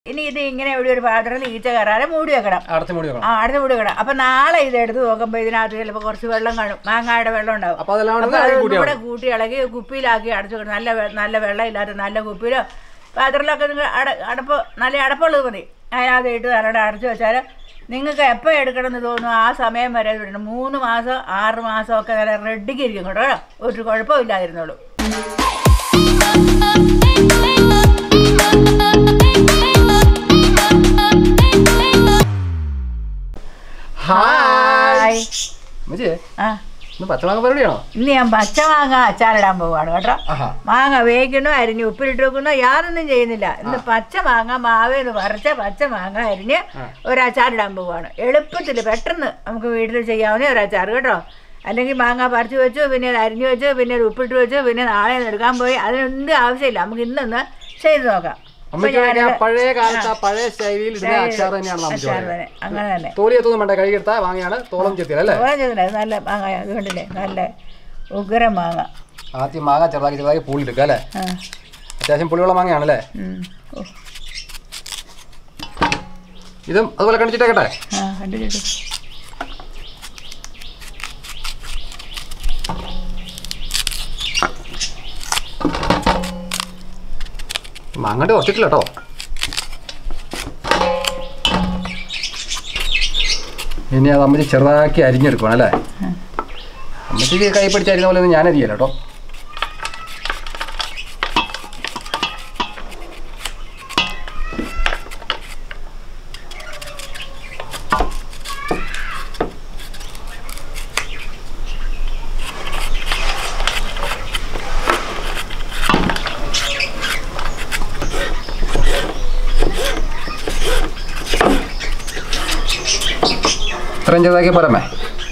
ഇനി ഇത് ഇങ്ങനെ ഇവിടെ ഒരു പാത്രത്തിൽ ഈച്ച കയറാതെ മൂടി വെക്കണം അടച്ചു മൂടി വെക്കണം ആ അടുത്ത് മൂടി വെക്കണം അപ്പൊ നാളെ ഇത് എടുത്ത് നോക്കുമ്പോൾ ഇതിനകത്ത് ചിലപ്പോൾ കുറച്ച് വെള്ളം കാണും മാങ്ങായുടെ വെള്ളം ഉണ്ടാവും അപ്പൊ അതെല്ലാം അപ്പൊ കൂടെ അത് കൂട്ടി കൂടെ കൂട്ടി ഇളകി കുപ്പിയിലാക്കി അടച്ചു വെക്കണം നല്ല വെ- നല്ല വെള്ളം ഇല്ലാത്ത നല്ല കുപ്പിയിലോ പാത്രത്തിലൊക്കെ നിങ്ങൾ അട അടപ്പ് നല്ല അടപ്പുള്ളത് മതി അതിനകത്ത് ഇട്ട് നല്ലോണം അടച്ചു വെച്ചാൽ നിങ്ങൾക്ക് എപ്പോൾ എടുക്കണം എന്ന് തോന്നുന്നു ആ സമയം വരെ ഇത് ഇടണം മൂന്ന് മാസം ആറ് മാസം ഒക്കെ നല്ല റെഡിക്ക് ഇരിക്കും കേട്ടോ ഒരു കുഴപ്പമില്ലായിരുന്നുള്ളൂ ഹായ് മച്ചേ ആ ഇന്ന് പച്ചമാങ്ങ പരിപാടിയാണോ ഇന്ന് ഞാൻ പച്ചമാങ്ങ അച്ചാറിടാൻ പോവാണ് കേട്ടോ ആഹാ മാങ്ങ വേവിക്കണോ അരിഞ്ഞ് ഉപ്പിലിട്ട് വെക്കുന്നോ യാതൊന്നും ചെയ്യുന്നില്ല ഇന്ന് പച്ച മാങ്ങ മാവേന്ന് പറിച്ച പച്ച മാങ്ങ അരിഞ്ഞ് ഒരു അച്ചാറിടാൻ പോവാണ് എളുപ്പത്തിൽ പെട്ടെന്ന് നമുക്ക് വീട്ടിൽ ചെയ്യാവുന്ന ഒരു അച്ചാർ കേട്ടോ അല്ലെങ്കിൽ മാങ്ങ പറിച്ച് വെച്ചു പിന്നെ അത് അരിഞ്ഞു വെച്ചു പിന്നെ അത് ഉപ്പിട്ട് വെച്ചു പിന്നെ നാളെ ഒന്ന് എടുക്കാൻ പോയി അതിനൊന്നും ആവശ്യമില്ല നമുക്ക് ഇന്നൊന്ന് ചെയ്ത് നോക്കാം അപ്പൊ അമ്മയ്ക്ക് ഞാനിത് ആ പഴയ കാലത്ത് ആ പഴയ സ്റ്റൈലിൽ ഇടുന്ന അച്ചാർ തന്നെയാണ് അമ്മച്ചി അച്ചാർ പറയുന്നത്. തന്നെ അങ്ങനെ തന്നെ തോലി എത്തൊന്നും വേണ്ട കഴുകിയെടുത്താൽ വാങ്ങിയാണ് തോളം ചെത്തിയത് അല്ലേ ഓരോ ചെയ്തില്ല അത് നല്ല മാങ്ങ അതുകൊണ്ടില്ലേ നല്ല ഉഗ്ര മാങ്ങ ആദ്യം മാങ്ങ ചെറുതാക്കി ചെറുതാക്കി പുളിയെടുക്കുക അല്ലേ ആ അത്യാവശ്യം പുളിയുള്ള മാങ്ങയാണല്ലേ ഉം. ഓ, ഇതും അതുപോലെ കണ്ടിട്ടേക്കട്ടെ ആ കണ്ടിട്ട് മാങ്ങട്ട് കുറച്ചിട്ടില്ല കേട്ടോ ഇനി അത് അമ്മച്ചി ചെറുതാക്കി അരിഞ്ഞെടുക്കണം അല്ലേ അമ്മച്ചിക്ക് കൈ പിടിച്ച് അരിഞ്ഞ പോലെ ഒന്നും ഞാൻ അരിയല്ല കേട്ടോ ഇത്രയും ചെറുതാക്കി പോരമേ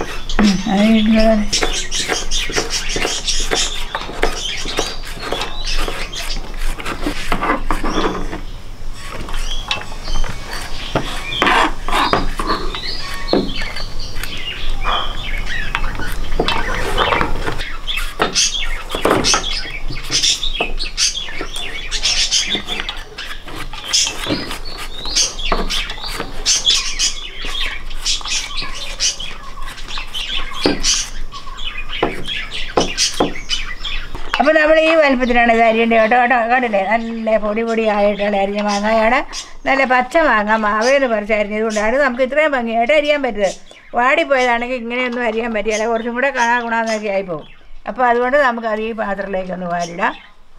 അപ്പോൾ നമ്മൾ ഈ വലുപ്പത്തിലാണ് ഇത് അരിയേണ്ടത് കേട്ടോ കേട്ടോ കണ്ടില്ലേ നല്ല പൊടി പൊടി ആയിട്ടുള്ള അരിഞ്ഞ മാങ്ങയാണ് നല്ല പച്ച മാങ്ങ മാവേന്ന് പറിച്ച് അരിഞ്ഞത് കൊണ്ടാണ് നമുക്ക് ഇത്രയും ഭംഗിയായിട്ട് അരിയാൻ പറ്റുന്നത് വാടിപ്പോയതാണെങ്കിൽ ഇങ്ങനെയൊന്നും അരിയാൻ പറ്റിയല്ല കുറച്ചും കൂടെ കാണാ ഗുണമെന്നൊക്കെ ആയിപ്പോവും അപ്പോൾ അതുകൊണ്ട് നമുക്ക് അത് ഈ പാത്രത്തിലേക്കൊന്ന് വാരിടാം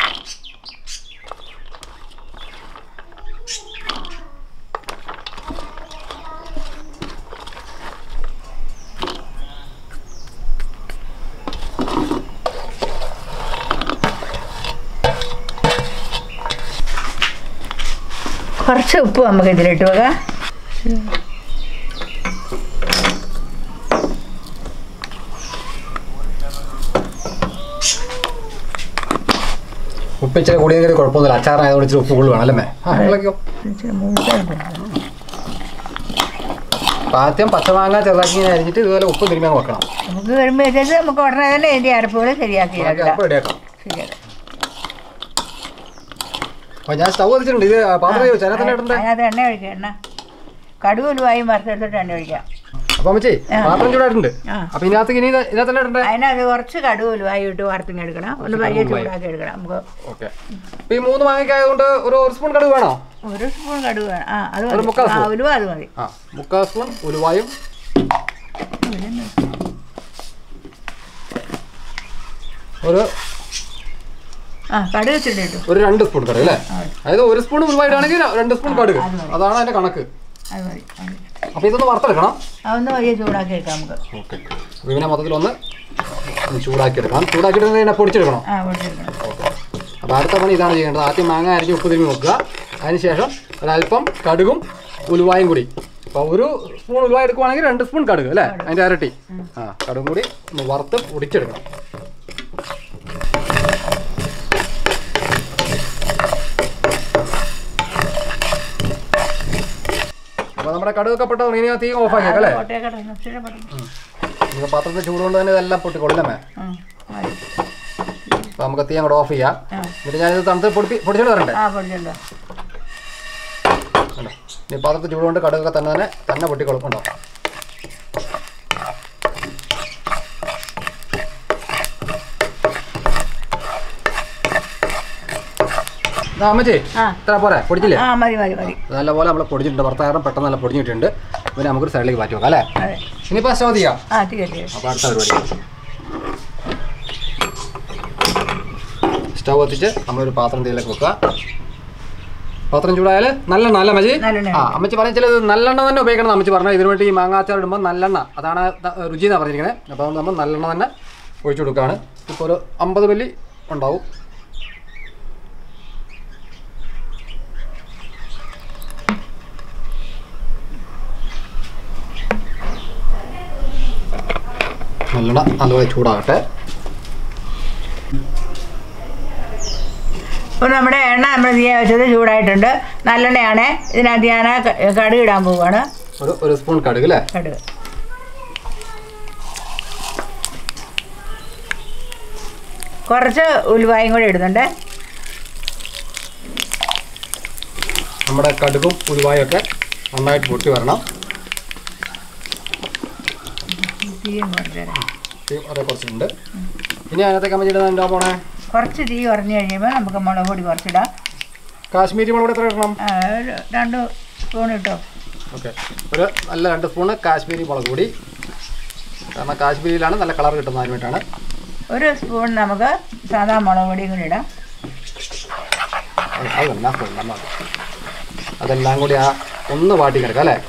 കുറച്ച് ഉപ്പ് നമുക്ക് ഇതിലിട്ട് വെക്കാം ഉപ്പ് ഇച്ചിരി കൂടിയെങ്കിൽ കുഴപ്പമൊന്നുമില്ല അച്ചാറിനായതുകൊണ്ട് ഇച്ചിരി ഉപ്പ് കൂടുതൽ വേണം അല്ലേ ആ ഇളക്കിയോ ഇച്ചിരി മൂത്തായിട്ട് അപ്പം ആദ്യം പച്ചമാങ്ങ ചെറുതാക്കി ഇങ്ങനെ അരിഞ്ഞിട്ട് ഇതുപോലെ ഉപ്പ് തിരുമ്മി അങ്ങ് വെക്കണം നമുക്ക് വരുമ്പോഴത്തേക്ക് നമുക്ക് ഉടനെ തന്നെ ഇതിൻ്റെ അരപ്പുകൾ ശരിയാക്കി ബാക്കി എടുക്കാം അപ്പം റെഡിയാക്കാം ശരിയാക്കാം അപ്പോൾ ഞാൻ സ്റ്റൗ വെച്ചിട്ടുണ്ട് ഇത് പാത്രം വെച്ചു അതിനകത്ത് തന്നെ ഇടണ്ടേ അതിനകത്ത് എണ്ണ ഒഴിക്കുക എണ്ണ കടുക് ഉലുവായും വറുത്തെടുത്തിട്ട് എണ്ണ ഒഴിക്കാം അപ്പം അമ്മച്ചി പാത്രം ചൂടായിട്ടുണ്ട് ആ. അപ്പം ഇതിനകത്ത് ഇനി ഇത് ഇതിനകത്ത് തന്നെ ഇടണ്ടേ അതിനകത്ത് കുറച്ച് കടുക് ഉലുവായി ഇട്ട് വറുത്തിങ്ങ് എടുക്കണം ഒന്ന് പയ്യെ ചൂടാക്കി എടുക്കണം നമുക്ക് ഓക്കെ അപ്പം ഈ മൂന്ന് മാങ്ങയ്ക്ക് ആയതുകൊണ്ട് ഒരു ഒരു സ്പൂൺ കടുക് വേണോ ഒരു സ്പൂൺ കടുക് വേണം ആ അത് ഒരു മതി മുക്കാൽ ആ സ്പൂൺ. ഉലുവ അത് മതി ആ മുക്കാൽ സ്പൂൺ ഉലുവായും ഒരു ആ കടുക് വെച്ചിട്ട് ഒരു രണ്ട് സ്പൂൺ കടുക് അല്ലേ അതായത് ഒരു സ്പൂൺ ഉലുവായിട്ടാണെങ്കിൽ രണ്ട് സ്പൂൺ കടുക് അതാണ് അതിന്റെ കണക്ക് അത് മതി അത് മതി. അപ്പോൾ ഇതൊന്ന് വറുത്തെടുക്കണം അതൊന്ന് വയ്യ ചൂടാക്കി എടുക്കാം നമുക്ക് ഓക്കെ ഇതിനെ മൊത്തത്തിൽ ഒന്ന് ഒന്ന് ചൂടാക്കി എടുക്കണം ചൂടാക്കിയിട്ട് ഇതിനെ പൊടിച്ചെടുക്കണം ആ പൊടിച്ചെടുക്കണം ഓക്കെ അപ്പോൾ അടുത്ത പണി ഇതാണ് ചെയ്യേണ്ടത് ആദ്യം മാങ്ങ അരിഞ്ഞ് ഉപ്പ് തിരുമ്മി വെക്കുക അതിനുശേഷം ഒരല്പം കടുകും ഉലുവായും കൂടി അപ്പോൾ ഒരു സ്പൂൺ ഉലുവ എടുക്കുവാണെങ്കിൽ രണ്ട് സ്പൂൺ കടുക് അല്ലേ അതിൻ്റെ ഇരട്ടി ആ കടുകും കൂടി ഒന്ന് വറുത്ത് പൊടിച്ചെടുക്കണം അപ്പോൾ നമ്മുടെ കടുകൊക്കെ പെട്ടോ ഇനി ആ തീ ഓഫ് ആക്കിയേക്കാം അല്ലേ കോട്ടയൊക്കെ ഇച്ചിരി പെട്ടെന്ന്. ഇത് പാത്രത്തിൽ ചൂടുകൊണ്ട് തന്നെ ഇതെല്ലാം പൊട്ടിക്കൊള്ളില്ലമ്മേ ഉം, മതി. അപ്പോൾ നമുക്ക് തീ അങ്ങോട്ട് ഓഫ് ചെയ്യാം ആ. എന്നിട്ട് ഞാനിത് തണുത്ത് പൊടിപ്പി പൊടിച്ചോണ്ട് വരണ്ടേ ആ പൊടിച്ചുണ്ടോ കണ്ടോ ഇനി പാത്രത്തിൽ ചൂടുകൊണ്ട് കടുകൊക്കെ തന്നെ തന്നെ തന്നെ പൊട്ടിക്കൊള്ളും കണ്ടോ ആ, അമ്മച്ചി ആ. ഇത്ര പോരെ പൊടിച്ചില്ലേ ആ മതി മതി മതി നല്ലപോലെ നമ്മൾ പൊടിച്ചിട്ടുണ്ട് ഭർത്താരം പെട്ടെന്ന് നല്ല പൊടിഞ്ഞിട്ടുണ്ട് പിന്നെ നമുക്കൊരു സൈഡിലേക്ക് മാറ്റി വെക്കാം അല്ലേ അതെ ഇനിയിപ്പോൾ സ്റ്റവ് ചെയ്യാം ആ തീർച്ചയായും അപ്പോൾ അടുത്ത പരിപാടി സ്റ്റവ് കത്തിച്ച് നമ്മളൊരു പാത്രം തീയിലേക്ക് വെക്കുക പാത്രം ചൂടായാൽ നല്ലെണ്ണ അല്ല അമ്മച്ചി നല്ലെണ്ണ. ആ അമ്മച്ചി പറഞ്ഞ ചിലത് നല്ലെണ്ണ തന്നെ ഉപയോഗിക്കണം എന്ന് അമ്മച്ചി പറഞ്ഞു ഇതിനു വേണ്ടി ഈ മാങ്ങാച്ചാർ ഇടുമ്പോൾ നല്ലെണ്ണ അതാണ് ത- രുചി എന്നാണ് പറഞ്ഞിരിക്കുന്നത് അപ്പോൾ അതുകൊണ്ട് നമ്മൾ നല്ലെണ്ണ തന്നെ ഒഴിച്ചു കൊടുക്കുകയാണ് ഇപ്പോൾ ഒരു അമ്പത് മില്ലി ഉണ്ടാവും നല്ലെണ്ണ നല്ലപോലെ ചൂടാകട്ടെ ഇപ്പോൾ നമ്മുടെ എണ്ണ നമ്മൾ തീയ വെച്ചത് ചൂടായിട്ടുണ്ട് നല്ലെണ്ണയാണ് ഇതിനകത്ത് ഞാൻ ക- കടുക് ഇടാൻ പോവുകയാണ് ഒരു ഒരു സ്പൂൺ കടുക് അല്ലേ കടുക് കുറച്ച് ഉലുവായും കൂടി ഇടുന്നുണ്ട് നമ്മുടെ കടുകും ഉലുവായൊക്കെ നന്നായിട്ട് പൊട്ടി വരണം തീയും കുറച്ച് തരാം. തീ അതേ കുറച്ചുണ്ട് ഇനി അതിനകത്തേക്ക് അമ്മ ഇടുന്നത് എന്താ പോണേ കുറച്ച് തീ കുറഞ്ഞ് കഴിയുമ്പോൾ നമുക്ക് മുളക് പൊടി കുറച്ചിടാം കാശ്മീരി മുളക് എത്ര ഇടണം ആ, ഒരു രണ്ട് സ്പൂൺ ഇട്ടോ ഓക്കെ ഒരു നല്ല രണ്ട് സ്പൂണ് കാശ്മീരി മുളക് പൊടി കാരണം കാശ്മീരിയിലാണ് നല്ല കളർ കിട്ടുന്നത് അതിന് വേണ്ടിയിട്ടാണ് ഒരു സ്പൂൺ നമുക്ക് സാധാ മുളക് പൊടിയും കൂടി ഇടാം അത് അത് തന്നെ full നമ്മൾ അതെല്ലാം കൂടി ആ ഒന്ന് വാട്ടി കിടക്കാം അല്ലേ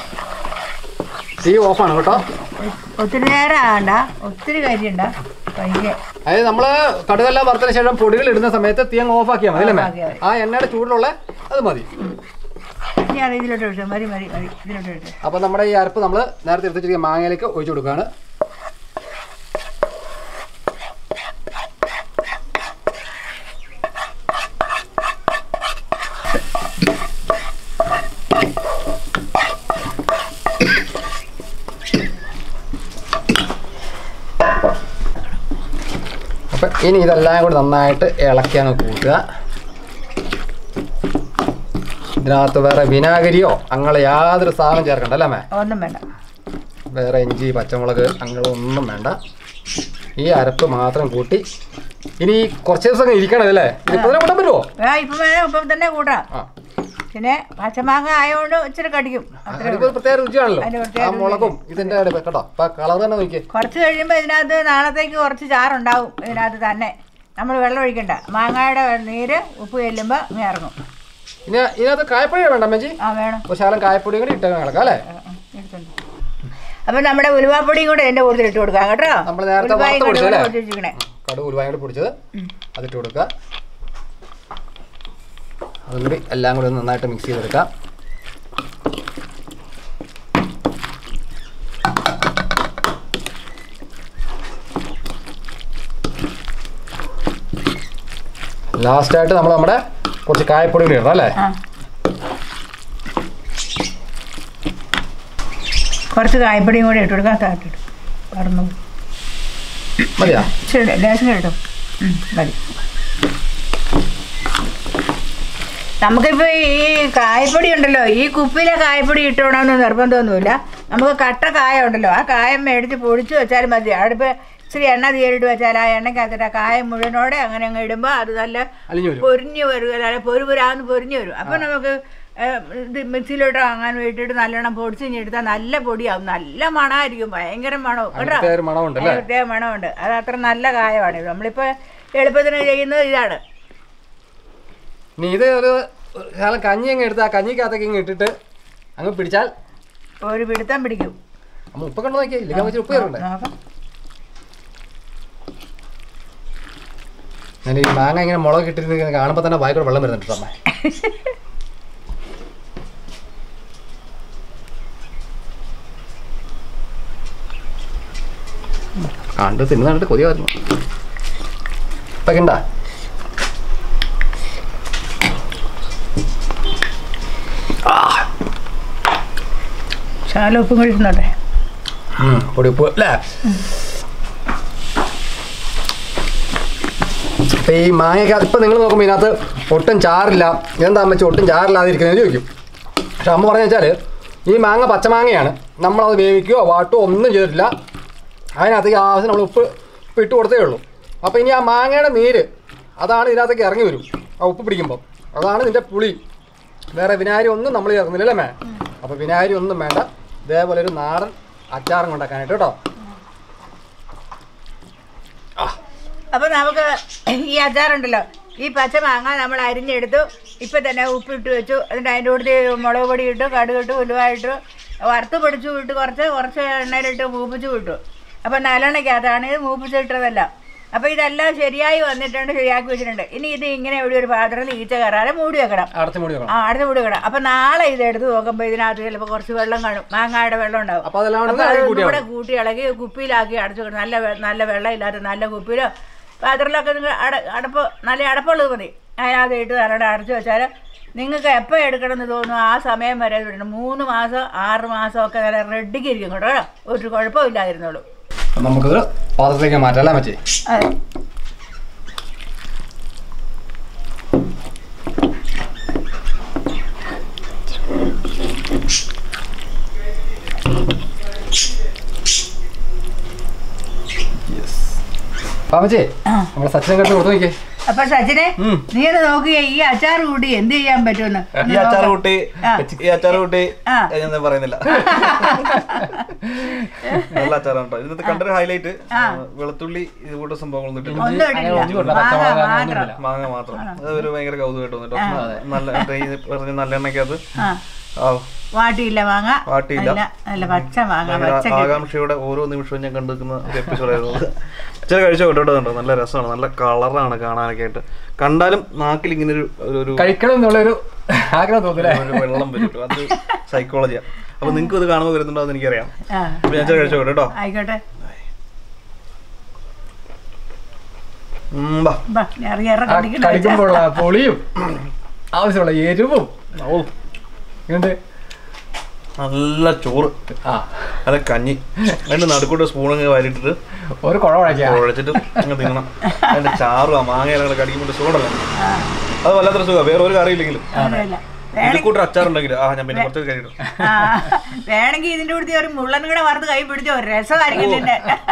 തീ ഓഫാണ് കേട്ടോ ഒത്തിരി നേരം ആകണ്ട ഒത്തിരി കരിയണ്ട പയ്യെ അതായത് നമ്മൾ കടുകെല്ലാം വറുത്തതിന് ശേഷം പൊടികൾ ഇടുന്ന സമയത്ത് തീ അങ്ങ് ഓഫാക്കിയാൽ മതി അല്ലേ മേ? ഓഫാക്കിയാൽ മതി. ആ എണ്ണയുടെ ചൂടിലുള്ള അത് മതി ഇനി അത് ഇതിലോട്ട് ഒഴിച്ചു മതി മതി മതി ഇതിലോട്ട് ഒഴിച്ചു അപ്പോൾ നമ്മുടെ ഈ അരപ്പ് നമ്മൾ നേരത്തെ എടുത്ത് വെച്ചിരിക്കുന്ന മാങ്ങയിലേക്ക് ഒഴിച്ചു കൊടുക്കുകയാണ് അപ്പം ഇനി ഇതെല്ലാം കൂടി നന്നായിട്ട് ഇളക്കി അങ്ങ് കൂട്ടുക ഇതിനകത്ത് വേറെ വിനാഗിരിയോ അങ്ങനെ യാതൊരു സാധനം ചേർക്കണ്ട അല്ലേ മേ ഒന്നും വേണ്ട വേറെ ഇഞ്ചി പച്ചമുളക് അങ്ങനെ ഒന്നും വേണ്ട ഈ അരപ്പ് മാത്രം കൂട്ടി ഇനി കുറച്ച് ദിവസം അങ്ങ് ഇരിക്കണം അല്ലേ ഇതിപ്പോൾ തന്നെ കൂട്ടാൻ പറ്റുമോ ആ ഇപ്പം വേണം ഇപ്പം തന്നെ കൂട്ടാം ആ പിന്നെ പച്ചമാങ്ങ ആയതുകൊണ്ട് ഇച്ചിരി കടിക്കും അത്രേ അതിപ്പോൾ പ്രത്യേക രുചിയാണല്ലോ അതിന് പ്രത്യേക ആ മുളകും ഇതിൻ്റെ ഇടയിൽ കേട്ടോ അപ്പം കളർ തന്നെ നോക്കി കുറച്ച് കഴിയുമ്പോൾ ഇതിനകത്ത് നാളത്തേക്ക് കുറച്ച് ചാറുണ്ടാവും ഇതിനകത്ത് തന്നെ നമ്മൾ വെള്ളം ഒഴിക്കണ്ട മാങ്ങയുടെ നീര് ഉപ്പ് ചെല്ലുമ്പോൾ ഇങ്ങനെ ഇറങ്ങും ഇനി ഇതിനകത്ത് കായപ്പൊടി വേണ്ട അമ്മച്ചി ആ വേണം ഒരു ശാലം കായപ്പൊടിയും കൂടി ഇട്ടേക്കാൻ കിടക്കാം അല്ലേ ആ, ആ, എടുത്തോണ്ട്. അപ്പം നമ്മുടെ ഉലുവാപ്പൊടിയും കൂടെ എൻ്റെ കൂടുതൽ ഇട്ട് കൊടുക്കാം കേട്ടോ നമ്മൾ നേരത്തെ ഉലുവായും വറുത്ത് കൂടെ പൊടിച്ചതല്ലേ? പൊടിച്ച് വെച്ചിരിക്കണേ കടുക് ഉലുവായും കൂടി പൊടിച്ചത് അതിട്ട് കൊടുക്കുക അതും കൂടി എല്ലാം കൂടി ഒന്ന് നന്നായിട്ട് മിക്സ് ചെയ്തെടുക്കാം ലാസ്റ്റായിട്ട് നമ്മൾ നമ്മുടെ കുറച്ച് കായപ്പൊടി കൂടി ഇടണം അല്ലേ ആ കുറച്ച് കായ്പൊടിയും കൂടി ഇട്ട് കൊടുക്കാം താട്ടിട്ട് മറന്നു പോയി. മതിയാ ഇച്ചിരി ലേശം കേട്ടോ മതി നമുക്കിപ്പോൾ ഈ കായപ്പൊടി ഉണ്ടല്ലോ ഈ കുപ്പിയിലെ കായപ്പൊടി ഇട്ടോണമെന്ന് നിർബന്ധമൊന്നുമില്ല നമുക്ക് കട്ട കായ ഉണ്ടല്ലോ ആ കായം മേടിച്ച് പൊടിച്ച് വെച്ചാലും മതി അടുപ്പ് ഇച്ചിരി എണ്ണ തീരിട്ട് വെച്ചാൽ ആ എണ്ണയ്ക്കകത്തിട്ട് ആ കായം മുഴുവനോടെ അങ്ങനെ അങ്ങ് ഇടുമ്പോൾ അത് നല്ല അലിഞ്ഞു വരും പൊരിഞ്ഞ് വരും അല്ലാതെ പൊരുപുരാന്ന് പൊരിഞ്ഞ് വരും അപ്പം നമുക്ക് ഏഹ്, ഇത് മിക്സിയിലോട്ട് അങ്ങനെ ഇട്ടിട്ട് നല്ലോണം പൊടിച്ച് എടുത്താൽ നല്ല പൊടിയാവും നല്ല മണമായിരിക്കും ഭയങ്കര മണവും കേട്ടോ പ്രത്യേക ഒരു മണമുണ്ട് അല്ലേ അതിന് പ്രത്യേക മണമുണ്ട് അത് അത്ര നല്ല കായമാണ് ഇത് നമ്മളിപ്പോൾ എളുപ്പത്തിന് ചെയ്യുന്നത് ഇതാണ് ഇനി ഇത് ഒരു ശകലം കഞ്ഞി അങ്ങ് എടുത്ത് ആ കഞ്ഞിക്കകത്തേക്ക് ഇങ്ങ് ഇട്ടിട്ട് അങ്ങ് പിടിച്ചാൽ ഒരു പിടുത്തം പിടിക്കും അമ്മ ഉപ്പ് കണ്ടു നോക്കിയാൽ ഇല്ലെങ്കിൽ വെച്ച് ഉപ്പ് കയറണ്ടേ നോക്കാം ഞാൻ ഈ മാങ്ങ ഇങ്ങനെ മുളക് ഇട്ടിരുന്ന് കാണുമ്പോൾ തന്നെ വായിക്കൂടെ വെള്ളം വരുന്നുണ്ട് കേട്ടോ അമ്മേ കണ്ട് തിന്നു കണ്ടിട്ട് കൊതി വരുന്നു ഇപ്പൊക്കെ ഉണ്ടാ ശാല ഉപ്പും കൂടി ഇരുന്നോട്ടെ പൊടി ഉപ്പ് അല്ലേ ഇപ്പൊ ഈ മാങ്ങയൊക്കെ ഇപ്പൊ നിങ്ങൾ നോക്കുമ്പോൾ ഇതിനകത്ത് ഒട്ടും ചാറില്ല എന്താ അമ്മച്ചി ഒട്ടും ചാറില്ലാതിരിക്കുന്നത് ചോദിക്കും പക്ഷെ അമ്മ പറഞ്ഞു വെച്ചാൽ ഈ മാങ്ങ പച്ചമാങ്ങയാണ് നമ്മളത് വേവിക്കുകയോ വാട്ടുകയോ ഒന്നും ചെയ്തിട്ടില്ല അതിനകത്തേക്ക് ആവശ്യം നമ്മൾ ഉപ്പ് ഉപ്പ് ഇട്ട് കൊടുത്തേ ഉള്ളൂ അപ്പോൾ ഇനി ആ മാങ്ങയുടെ നീര് അതാണ് ഇതിനകത്തേക്ക് ഇറങ്ങി വരും ആ ഉപ്പ് പിടിക്കുമ്പോൾ അതാണ് ഇതിൻ്റെ പുളി വേറെ വിനാഗിരി ഒന്നും നമ്മൾ ചേർക്കുന്നില്ല മേ അപ്പോൾ വിനാഗിരി ഒന്നും വേണ്ട ഇതേപോലെ ഒരു നാടൻ അച്ചാറും കൊണ്ടാക്കാനായിട്ട് കേട്ടോ അപ്പൊ നമുക്ക് ഈ അച്ചാറുണ്ടല്ലോ ഈ പച്ച മാങ്ങ നമ്മൾ അരിഞ്ഞെടുത്തു ഇപ്പൊ തന്നെ ഉപ്പിട്ട് വെച്ചു എന്നിട്ട് അതിൻ്റെ കൂടെ മുളക് പൊടി ഇട്ടു കടുകിട്ടു ഉലുവായിട്ടു വറുത്ത് പൊടിച്ചു വിട്ടു കുറച്ച് കുറച്ച് എണ്ണയിലിട്ട് മൂപ്പിച്ച് വിട്ടു അപ്പൊ നല്ലെണ്ണയ്ക്കകത്താണ് ഇത് മൂപ്പിച്ചിട്ടതല്ല അപ്പൊ ഇതെല്ലാം ശരിയായി വന്നിട്ടുണ്ട് ശരിയാക്കി വെച്ചിട്ടുണ്ട് ഇനി ഇത് ഇങ്ങനെ ഇവിടെ ഒരു പാത്രത്തിൽ ഈച്ച കയറാതെ മൂടി വെക്കണം അടച്ചു മൂടി വെക്കണം ആ അടുത്ത് മൂടി വെക്കണം അപ്പൊ നാളെ ഇത് എടുത്ത് നോക്കുമ്പോൾ ഇതിനകത്ത് ചിലപ്പോൾ കുറച്ച് വെള്ളം കാണും മാങ്ങയുടെ വെള്ളം ഉണ്ടാവും അപ്പോൾ അതെല്ലാം അപ്പൊ കൂടെ അത് കൂട്ടി കൂടെ കൂട്ടി ഇളകി കുപ്പിയിലാക്കി അടച്ചു വെക്കണം. നല്ല വെ- നല്ല വെള്ളം ഇല്ലാത്ത നല്ല കുപ്പിയിലോ പാത്രത്തിലൊക്കെ നിങ്ങൾ അട അടപ്പ് നല്ല അടപ്പുള്ളത് മതി അതിനകത്ത് ഇട്ട് നല്ലോണം അടച്ചു വെച്ചാൽ നിങ്ങൾക്ക് എപ്പോൾ എടുക്കണം എന്ന് തോന്നുന്നു ആ സമയം വരെ ഇത് ഇടണം മൂന്ന് മാസം ആറ് മാസം ഒക്കെ നല്ല റെഡിക്ക് ഇരിക്കും കേട്ടോ ഒരു കുഴപ്പമില്ലായിരുന്നുള്ളൂ അപ്പം നമുക്കത് പാത്രത്തിലേക്ക് മാറ്റാം അല്ലേ മച്ചി അതെ പാമച്ചേ നമ്മുടെ സച്ചിനെ കണ്ട് കൊടുത്തു നോക്കിയേ അപ്പൊ സച്ചിനെ ഉം. നീ ഒന്ന് നോക്കിയേ ഈ അച്ചാർ കൂട്ടി എന്ത് ചെയ്യാൻ പറ്റുമെന്ന് ഈ അച്ചാർ കൂട്ടി ആ. ഈ അച്ചാർ കൂട്ടി ആ. ഞാൻ പറയുന്നില്ല നല്ല അച്ചാറാണ് കേട്ടോ ഇതിനകത്ത് കണ്ടൊരു ഹൈലൈറ്റ് വെളുത്തുള്ളി ഇതുകൂട്ട് സംഭവങ്ങളൊന്നും ഇട്ടില്ല ഒന്നും അങ്ങനെ ഒന്നും ഇട്ടില്ല ഇല്ല. പച്ചമുളക് മാങ്ങ അങ്ങനെ മാത്രം ഒന്നുമില്ല. മാങ്ങ മാത്രം അത് ഒരു ഭയങ്കര കൗതുകമായിട്ട് തോന്നിട്ടോ നല്ല മറ്റേ ഈ പറഞ്ഞ നല്ല എണ്ണയ്ക്കകത്ത് ആ ആ വാട്ടിയില്ല മാങ്ങ വാട്ടിയില്ല. നല്ല നല്ല പച്ച മാങ്ങ ഭയങ്കര പച്ച ആകാംക്ഷയുടെ ഓരോ നിമിഷവും ഞാൻ കണ്ടുനിൽക്കുന്ന ഒരു എപ്പിസോഡായിരുന്നു അത് ഇച്ചിരി കഴിച്ചോ കേട്ടോ കണ്ടോ നല്ല രസമാണ് നല്ല കളറാണ് കാണാനൊക്കെ ആയിട്ട് കണ്ടാലും നാക്കിൽ ഇങ്ങനെ ഒരു ഒരു- ഒരു കഴിക്കണം എന്നുള്ളൊരു ആഗ്രഹം തോന്നില്ലേ ഒരു വെള്ളം വരും കേട്ടോ. അത് സൈക്കോളജിയാണ് അപ്പൊ നിങ്ങൾക്ക് ഇത് കാണുമ്പോൾ വരുന്നുണ്ടോ എന്ന് എനിക്കറിയാം ആ അപ്പൊ ഞാൻ ഇച്ചിരി കഴിച്ചോ കേട്ടോ ആയിക്കോട്ടെ ഉം, ബാ. ബാ, ഇറങ്ങി ഇറ ആ കടിക്കണ്ട കടിക്കുമ്പോഴുള്ള ആ പൊളിയും ആവശ്യമുള്ള എരിവും ഓ ഉണ്ട് നല്ല ചോറ് ആ നല്ല കഞ്ഞി അതിന്റെ നടുക്കൂട്ട് സ്പൂൺ അങ്ങ് വാരിട്ടിട്ട് ഒരു കുഴ കുഴയ്ക്കാം കുഴച്ചിട്ട് അങ്ങ് തിന്നണം അതിന്റെ ചാറും ആ മാങ്ങ കടിക്കുമ്പോൾ സുഖമല്ല അത് വല്ലാത്തൊരു സുഖം വേറെ ഒരു കറിയില്ലെങ്കിലും അതല്ല ഇതിൽ കൂട്ടർ അച്ചാറുണ്ടെങ്കിൽ ആ ഞാൻ പിന്നെ കുറച്ച് കഴിയിട്ടു ആ വേണമെങ്കിൽ ഇതിന്റെ കൂടെ ഒരു മുള്ളൻ കൂടെ വറുത്ത് കൈ പിടിച്ചോ ഒരു രസമായിരിക്കും ഇതിന്റെ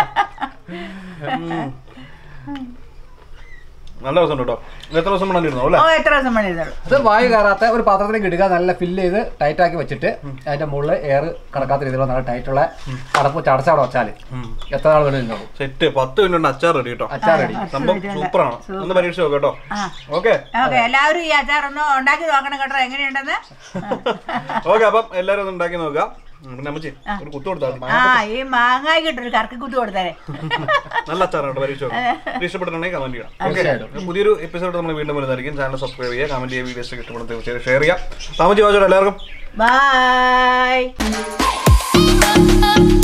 നല്ല രസം കേട്ടോ ഇത് എത്ര ദിവസം വേണ്ടിയിരുന്നു അല്ലേ ഓ എത്ര ദിവസം പണിയിരുന്നുള്ളൂ അത് വായു കയറാത്ത ഒരു പാത്രത്തിലേക്ക് ഇടുക നല്ല ഫില്ല് ചെയ്ത് ടൈറ്റ് ആക്കി വെച്ചിട്ട് അതിന്റെ മുകളിൽ എയർ കടക്കാത്ത രീതിയിലുള്ള നല്ല ടൈറ്റുള്ള അടപ്പ് ചടച്ചവിടെ വെച്ചാൽ എത്ര നാൾ വേണ്ടി നിന്നോളൂ സെറ്റ് പത്ത് മിനിറ്റ് കൊണ്ട് അച്ചാർ റെഡി കേട്ടോ അച്ചാർ റെഡി സംഭവം സൂപ്പറാണ് ഒന്ന് പരീക്ഷിച്ച് നോക്കാം കേട്ടോ ആ ഓക്കെ ഓക്കെ എല്ലാവരും ഈ അച്ചാർ ഒന്ന് ഉണ്ടാക്കി നോക്കണം കേട്ടോ എങ്ങനെയുണ്ടെന്ന് ഓക്കെ അപ്പം എല്ലാവരും ഒന്ന് ഉണ്ടാക്കി നോക്കാം ഉം, പിന്നെ അമ്മച്ചി ഒരു കുത്തു കൊടുത്താൽ മതി ആ ഈ മാങ്ങായി കിട്ടൊരു കറക്കി കുത്തി കൊടുത്തേ നല്ല അച്ചാറാണ് പരീക്ഷിച്ച് നോക്കാം ഇഷ്ടപ്പെട്ടിട്ടുണ്ടെങ്കിൽ കമന്റ് ചെയ്യണം ഓക്കെ തീർച്ചയായിട്ടും. പുതിയൊരു എപ്പിസോഡ് നമ്മൾ വീണ്ടും വരുന്നതായിരിക്കും ചാനൽ സബ്സ്ക്രൈബ് ചെയ്യുക കമന്റ് ചെയ്യുക വീഡിയോസ് ഇഷ്ടപ്പെടുന്ന തീർച്ചയായും ഷെയർ ചെയ്യാം താമസി വാച്ചോടെ എല്ലാവർക്കും ബൈ